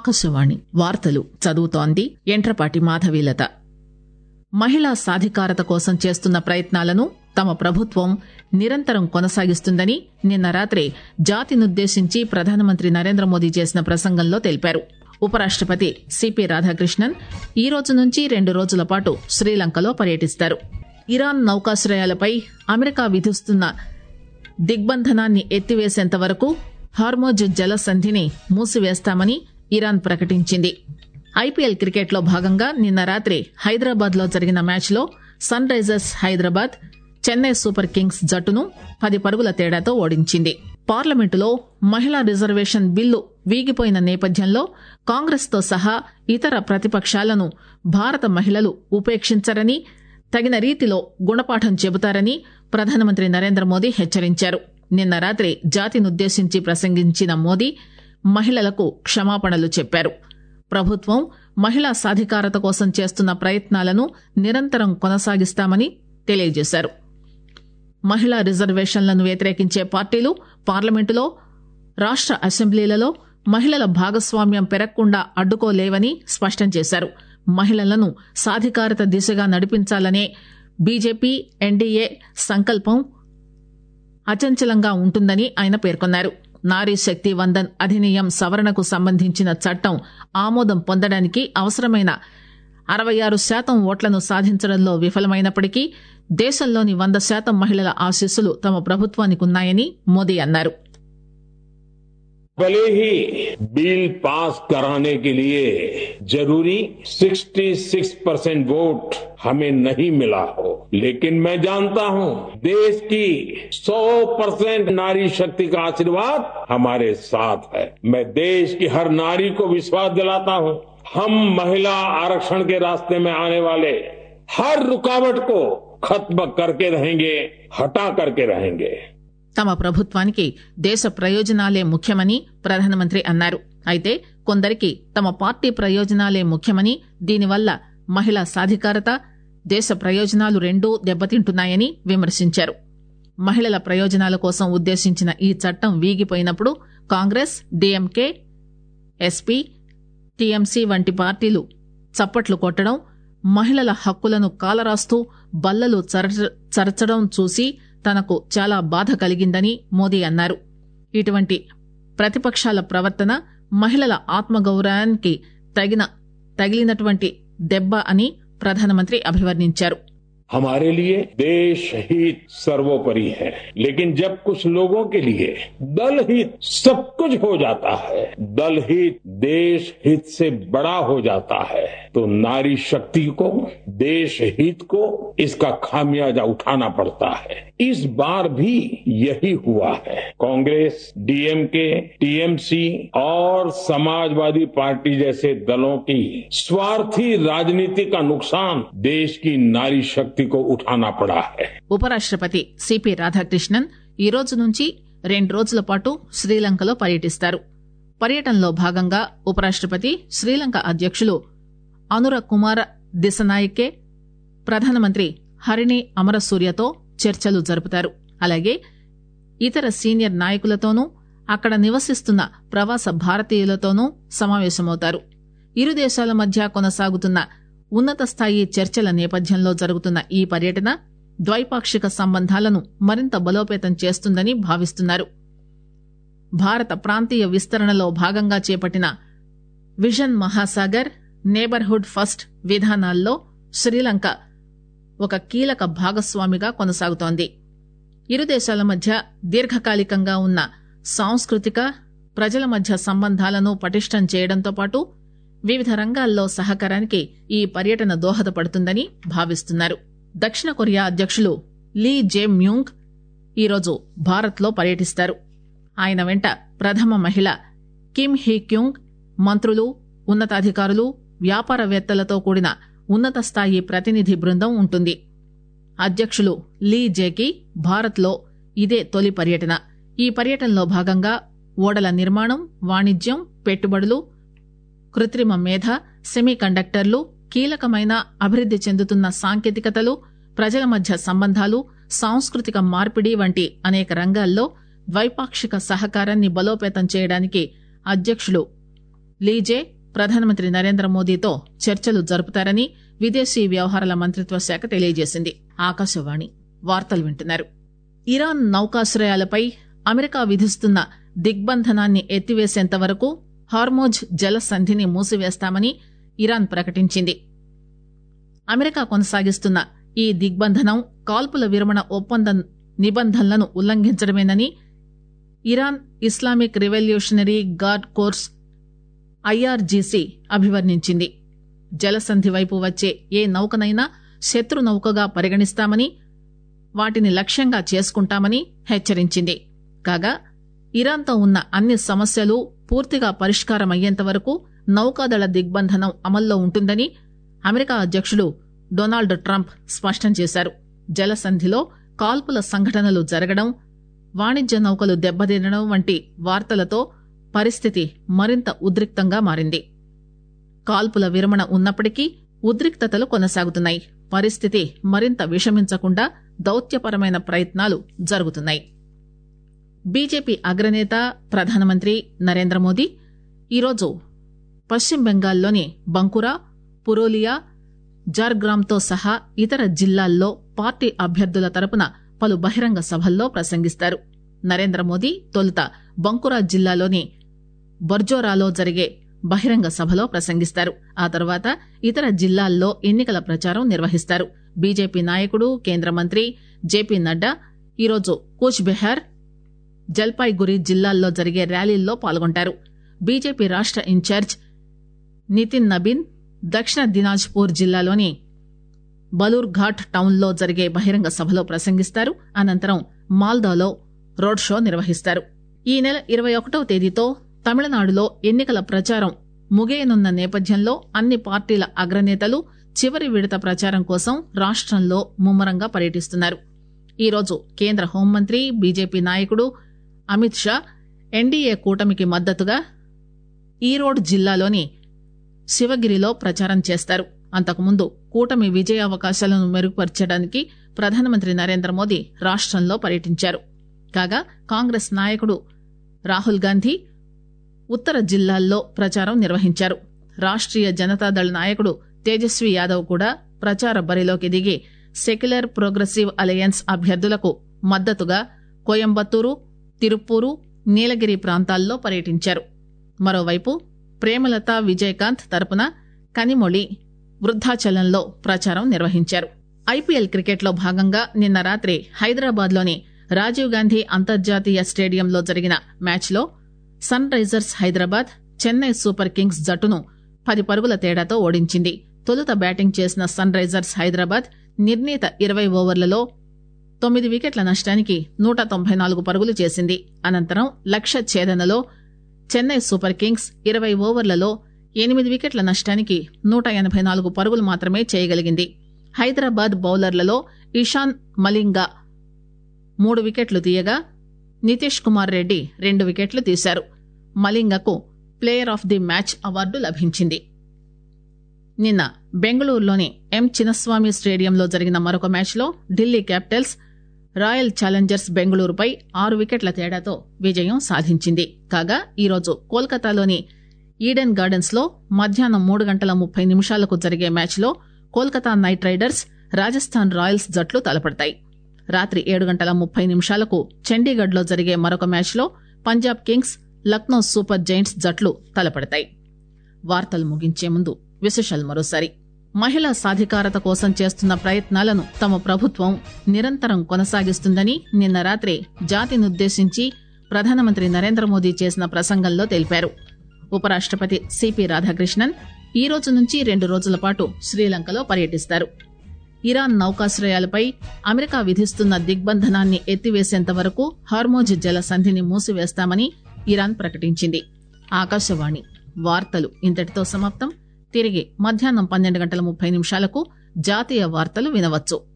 ఆకాశవాణి వార్తలు చదువుతోంది ఎంట్రపాటి మాధవీలత మహిళా సాధికారత కోసం చేస్తున్న ప్రయత్నాలను తమ ప్రభుత్వం నిరంతరం కొనసాగిస్తుందని నిన్న రాత్రి జాతినుద్దేశించి ప్రధానమంత్రి నరేంద్ర మోదీ చేసిన ప్రసంగంలో తెలిపారు ఉపరాష్టపతి సిపి రాధాకృష్ణన్ ఈ రోజు నుంచి రెండు రోజుల పాటు శ్రీలంకలో పర్యటిస్తారు ఇరాన్ నౌకాశ్రయాలపై అమెరికా విధిస్తున్న దిగ్బంధనాన్ని ఎత్తివేసేంత వరకు హార్మోజ్ జలసంధిని మూసివేస్తామని ఇరాన్ ప్రకటించింది ఐపీఎల్ క్రికెట్లో భాగంగా నిన్న రాత్రి హైదరాబాద్ లో జరిగిన మ్యాచ్లో Sunrisers Hyderabad Chennai super kings జట్టును పది పరుగుల తేడాతో ఓడించింది పార్లమెంటులో మహిళా రిజర్వేషన్ బిల్లు వీగిపోయిన నేపథ్యంలో కాంగ్రెస్ తో సహా ఇతర ప్రతిపక్షాలను భారత మహిళలు ఉపేక్షించరని తగిన రీతిలో గుణపాఠం చెబుతారని ప్రధానమంత్రి నరేంద్ర మోదీ హెచ్చరించారు నిన్న రాత్రి జాతినుద్దేశించి ప్రసంగించిన మోదీ మహిళలకు క్షమాపణలు చెప్పారు ప్రభుత్వం మహిళా సాధికారత కోసం చేస్తున్న ప్రయత్నాలను నిరంతరం కొనసాగిస్తామని తెలియజేశారు మహిళా రిజర్వేషన్లను వ్యతిరేకించే పార్టీలు పార్లమెంటులో రాష్ట అసెంబ్లీలలో మహిళల భాగస్వామ్యం పెరగకుండా అడ్డుకోలేవని స్పష్టం చేశారు మహిళలను సాధికారత దిశగా నడిపించాలనే బీజేపీ ఎన్డీఏ సంకల్పం అచంచలంగా ఉంటుందని ఆయన పేర్కొన్నారు నారీ శక్తి వందన్ అధినియం సవరణకు సంబంధించిన చట్టం ఆమోదం పొందడానికి అవసరమైన అరవై ఆరు శాతం ఓట్లను సాధించడంలో విఫలమైనప్పటికీ దేశంలోని వంద శాతం మహిళల ఆశీస్సులు తమ ప్రభుత్వానికి ఉన్నాయని మోదీ అన్నారు भले ही बिल पास कराने के लिए जरूरी 66 परसेंट वोट हमें नहीं मिला हो लेकिन मैं जानता हूं देश की 100 परसेंट नारी शक्ति का आशीर्वाद हमारे साथ है मैं देश की हर नारी को विश्वास दिलाता हूं हम महिला आरक्षण के रास्ते में आने वाले हर रुकावट को खत्म करके रहेंगे हटा करके रहेंगे తమ ప్రభుత్వానికి దేశ ప్రయోజనాలే ముఖ్యమని ప్రధానమంత్రి అన్నారు అయితే కొందరికి తమ పార్టీ ప్రయోజనాలే ముఖ్యమని దీనివల్ల మహిళా సాధికారత దేశ ప్రయోజనాలు రెండూ దెబ్బతింటున్నాయని విమర్శించారు మహిళల ప్రయోజనాల కోసం ఉద్దేశించిన ఈ చట్టం వీగిపోయినప్పుడు కాంగ్రెస్ డీఎంకే ఎస్పీ టీఎంసీ వంటి పార్టీలు చప్పట్లు కొట్టడం మహిళల హక్కులను కాలరాస్తూ బల్లలు చరచడం చూసి తనకు చాలా బాధ కలిగిందని మోదీ అన్నారు ఇటువంటి ప్రతిపక్షాల ప్రవర్తన మహిళల ఆత్మగౌరవానికి తగిన తగిలినటువంటి దెబ్బ అని ప్రధానమంత్రి అభివర్ణించారు हमारे लिए देश हित सर्वोपरि है लेकिन जब कुछ लोगों के लिए दल हित सब कुछ हो जाता है दल हित देश हित से बड़ा हो जाता है तो नारी शक्ति को देश हित को इसका खामियाजा उठाना पड़ता है इस बार भी यही हुआ है कांग्रेस डीएमके टीएमसी और समाजवादी पार्टी जैसे दलों की स्वार्थी राजनीति का नुकसान देश की नारी शक्ति को उठाना पड़ा है ఉపరాష్టపతి సిపి రాధాకృష్ణన్ ఈ రోజు నుంచి రెండు రోజుల పాటు శ్రీలంకలో పర్యటిస్తారు పర్యటనలో భాగంగా ఉపరాష్టపతి శ్రీలంక అధ్యకులు అనుర కుమార దిశనాయకే ప్రధానమంత్రి హరిణి అమరసూర్యతో చర్చలు జరుపుతారు అలాగే ఇతర సీనియర్ నాయకులతోనూ అక్కడ నివసిస్తున్న ప్రవాస భారతీయులతోనూ సమావేశమవుతారు ఇరు దేశాల మధ్య కొనసాగుతున్న ఉన్నత స్థాయి చర్చల నేపథ్యంలో జరుగుతున్న ఈ పర్యటన ద్వైపాక్షిక సంబంధాలను మరింత బలోపేతం చేస్తుందని భావిస్తున్నారు భారత ప్రాంతీయ విస్తరణలో భాగంగా చేపట్టిన విజన్ మహాసాగర్ నేబర్హుడ్ ఫస్ట్ విధానాల్లో శ్రీలంక ఒక కీలక భాగస్వామిగా కొనసాగుతోంది ఇరు దేశాల మధ్య దీర్ఘకాలికంగా ఉన్న సాంస్కృతిక ప్రజల మధ్య సంబంధాలను పటిష్టం చేయడంతో పాటు వివిధ రంగాల్లో సహకారానికి ఈ పర్యటన దోహదపడుతుందని భావిస్తున్నారు దక్షిణ కొరియా అధ్యకులు లీ జే మ్యూంగ్ ఈరోజు భారత్లో పర్యటిస్తారు ఆయన వెంట ప్రథమ మహిళ కిమ్ హీ క్యూంగ్ మంత్రులు ఉన్నతాధికారులు వ్యాపారవేత్తలతో కూడిన ఉన్నత స్థాయి ప్రతినిధి బృందం ఉంటుంది అధ్యకులు లీ జేకి భారత్లో ఇదే తొలి పర్యటన ఈ పర్యటనలో భాగంగా ఓడల నిర్మాణం వాణిజ్యం పెట్టుబడులు కృత్రిమ మేధ సెమీ కండక్టర్లు కీలకమైన అభివృద్ది చెందుతున్న సాంకేతికతలు ప్రజల మధ్య సంబంధాలు సాంస్కృతిక మార్పిడి వంటి అనేక రంగాల్లో ద్వైపాక్షిక సహకారాన్ని బలోపేతం చేయడానికి అధ్యకులు లీజే ప్రధానమంత్రి నరేంద్ర మోదీతో చర్చలు జరుపుతారని విదేశీ వ్యవహారాల మంత్రిత్వ శాఖ తెలియజేసింది ఆకాశవాణి వార్తలు వింటున్నారు ఇరాన్ నౌకాశ్రయాలపై అమెరికా విధిస్తున్న దిగ్బంధనాన్ని ఎత్తివేసేంత వరకు హార్మోజ్ జలసంధిని మూసివేస్తామని ఇరాన్ ప్రకటించింది అమెరికా కొనసాగిస్తున్న ఈ దిగ్బంధనం కాల్పుల విరమణ ఒప్పందం నిబంధనలను ఉల్లంఘించడమేనని Iran Islamic revolutionary guard corps IRGC అభివర్ణించింది జలసంధి వైపు వచ్చే ఏ నౌకనైనా శత్రు నౌకగా పరిగణిస్తామని వాటిని లక్ష్యంగా చేసుకుంటామని హెచ్చరించింది కాగా ఇరాన్తో ఉన్న అన్ని సమస్యలు పూర్తిగా పరిష్కారమయ్యేంత వరకు నౌకాదళ దిగ్బంధనం అమల్లో ఉంటుందని అమెరికా అధ్యక్షుడు డొనాల్డ్ ట్రంప్ స్పష్టం చేశారు జలసంధిలో కాల్పుల సంఘటనలు జరగడం వాణిజ్య నౌకలు దెబ్బతినడం వంటి వార్తలతో పరిస్థితి మరింత ఉద్రిక్తంగా మారింది కాల్పుల విరమణ ఉన్నప్పటికీ ఉద్రిక్తతలు కొనసాగుతున్నాయి పరిస్థితి మరింత విషమించకుండా దౌత్యపరమైన ప్రయత్నాలు జరుగుతున్నాయి బీజేపీ అగ్రనేత ప్రధానమంత్రి నరేంద్ర మోదీ ఈరోజు పశ్చిమ బెంగాల్లోని బంకురా పురోలియా జార్గ్రామ్తో సహా ఇతర జిల్లాల్లో పార్టీ అభ్యర్థుల తరపున పలు బహిరంగ సభల్లో ప్రసంగిస్తారు నరేంద్ర మోదీ తొలుత బంకురా జిల్లాలోని బర్జోరాలో జరిగే బహిరంగ సభలో ప్రసంగిస్తారు ఆ తర్వాత ఇతర జిల్లాల్లో ఎన్నికల ప్రచారం నిర్వహిస్తారు బీజేపీ నాయకుడు కేంద్ర మంత్రి జేపీ నడ్డా ఈరోజు కూచ్ బెహార్ జల్పాయ్గురి జిల్లాల్లో జరిగే ర్యాలీల్లో పాల్గొంటారు బీజేపీ రాష్ట ఇన్ఛార్జ్ నితిన్ నబీన్ దక్షిణ దినాజ్పూర్ జిల్లాలోని బలూర్ ఘాట్ టౌన్లో జరిగే బహిరంగ సభలో ప్రసంగిస్తారు అనంతరం మాల్దాలో రోడ్ షో నిర్వహిస్తారు ఈ నెల ఇరవై ఒకటవ తేదీతో తమిళనాడులో ఎన్నికల ప్రచారం ముగియనున్న నేపథ్యంలో అన్ని పార్టీల అగ్రనేతలు చివరి విడత ప్రచారం కోసం రాష్టంలో ముమ్మరంగా పర్యటిస్తున్నారు ఈరోజు కేంద్ర హోంమంత్రి బీజేపీ నాయకుడు అమిత్ షా ఎన్డీఏ కూటమికి మద్దతుగా ఈరోడ్ జిల్లాలోని శివగిరిలో ప్రచారం చేస్తారు అంతకుముందు కూటమి విజయావకాశాలను మెరుగుపరచడానికి ప్రధానమంత్రి నరేంద్ర మోదీ రాష్టంలో పర్యటించారు కాగా కాంగ్రెస్ నాయకుడు రాహుల్ గాంధీ ఉత్తర జిల్లాల్లో ప్రచారం నిర్వహించారు రాష్ట్రీయ జనతాదళ్ నాయకుడు తేజస్వి యాదవ్ కూడా ప్రచార బరిలోకి దిగి సెక్యులర్ ప్రోగ్రెసివ్ అలయన్స్ అభ్యర్థులకు మద్దతుగా కోయంబత్తూరు తిరుప్పూరు నీలగిరి ప్రాంతాల్లో పర్యటించారు మరోవైపు ప్రేమలత విజయకాంత్ తరపున కనిమొళి వృద్దాచలంలో ప్రచారం నిర్వహించారు ఐపీఎల్ క్రికెట్లో భాగంగా నిన్న రాత్రి హైదరాబాద్లోని రాజీవ్ గాంధీ అంతర్జాతీయ స్టేడియంలో జరిగిన మ్యాచ్లో Sunrisers Hyderabad Chennai super kings జట్టును పది పరుగుల తేడాతో ఓడించింది తొలుత బ్యాటింగ్ చేసిన సన్ రైజర్స్ హైదరాబాద్ నిర్ణీత ఇరవై ఓవర్లలో తొమ్మిది వికెట్ల నష్టానికి నూట తొంభై నాలుగు పరుగులు చేసింది అనంతరం లక్ష్య ఛేదనలో చెన్నై సూపర్ కింగ్స్ ఇరవై ఓవర్లలో ఎనిమిది వికెట్ల నష్టానికి నూట ఎనభై నాలుగు పరుగులు మాత్రమే చేయగలిగింది హైదరాబాద్ బౌలర్లలో ఇషాన్ మలింగా మూడు వికెట్లు తీయగా నితీష్ కుమార్ రెడ్డి రెండు వికెట్లు తీశారు మలింగకు player of the match award లభించింది నిన్న బెంగళూరులోని ఎం చిన్నస్వామి స్టేడియంలో జరిగిన మరొక మ్యాచ్లో ఢిల్లీ క్యాపిటల్స్ రాయల్ ఛాలెంజర్స్ బెంగళూరుపై ఆరు వికెట్ల తేడాతో విజయం సాధించింది కాగా ఈరోజు కోల్కతాలోని ఈడెన్ గార్డెన్స్ లో మధ్యాహ్నం మూడు గంటల ముప్పై నిమిషాలకు జరిగే మ్యాచ్లో Kolkata knight riders Rajasthan royals జట్లు తలపడతాయి రాత్రి ఏడు గంటల ముప్పై నిమిషాలకు చండీగఢ్ లో జరిగే మరొక మ్యాచ్లో Punjab kings Lucknow super giants జట్లు తలపడతాయి వార్తలు ముగించే ముందు విశేషాలు మరోసారి మహిళా సాధికారత కోసం చేస్తున్న ప్రయత్నాలను తమ ప్రభుత్వం నిరంతరం కొనసాగిస్తుందని నిన్న రాత్రి జాతినుద్దేశించి ప్రధానమంత్రి నరేంద్ర మోదీ చేసిన ప్రసంగంలో తెలిపారు ఉపరాష్టపతి సిపి రాధాకృష్ణన్ ఈ రోజు నుంచి రెండు రోజుల పాటు శ్రీలంకలో పర్యటిస్తారు ఇరాన్ నౌకాశ్రయాలపై అమెరికా విధిస్తున్న దిగ్బంధనాన్ని ఎత్తివేసేంత వరకు హార్మోజ్ జల సంధిని మూసివేస్తామని ఇరాన్ ప్రకటించింది ఆకాశవాణి వార్తలు ఇంతటితో సమాప్తం తిరిగి మధ్యాహ్నం పన్నెండు గంటల ముప్పై నిమిషాలకు జాతీయ వార్తలు వినవచ్చు